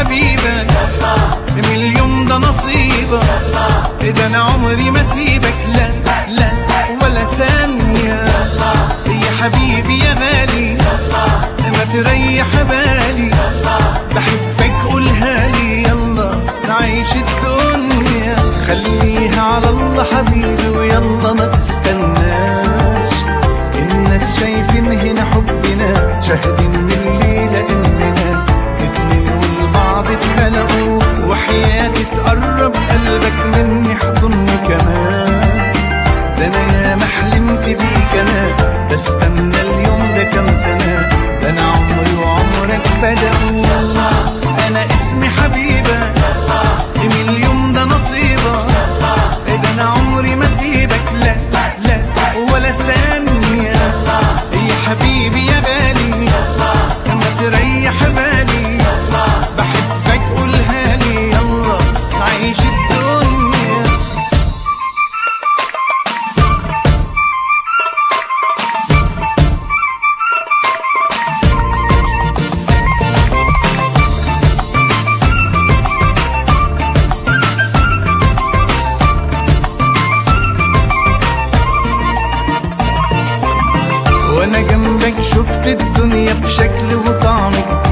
حبيبك من اليوم ده نصيبك ده انا عمري ما سيبك لا لا ولا ثانية يا حبيبي يا غالي ما تريح بالي بحبك قولها لي يلا نعيش الدنيا خليها على الله حبيبي ويلا ما تستناش الناس شايفين هنا حبنا شاهدين من الليلة اننا اتنين والبعض اتخلقوا وحياتي تقرب قلبك مني حضني كمان ده انا يا ما حلمت بيك انا بستنى اليوم ده كام سنة ده انا عمري وعمرك بدأوا انا اسمي حبيبك من اليوم ده نصيبك ده انا عمري ما سيبك لا لا ولا ثانية يا حبيبي يا بالي ما تريح بالي بحبك قولها لي يلا عيش الدنيا وانا جنبك شفت الدنيا بشكل وطعم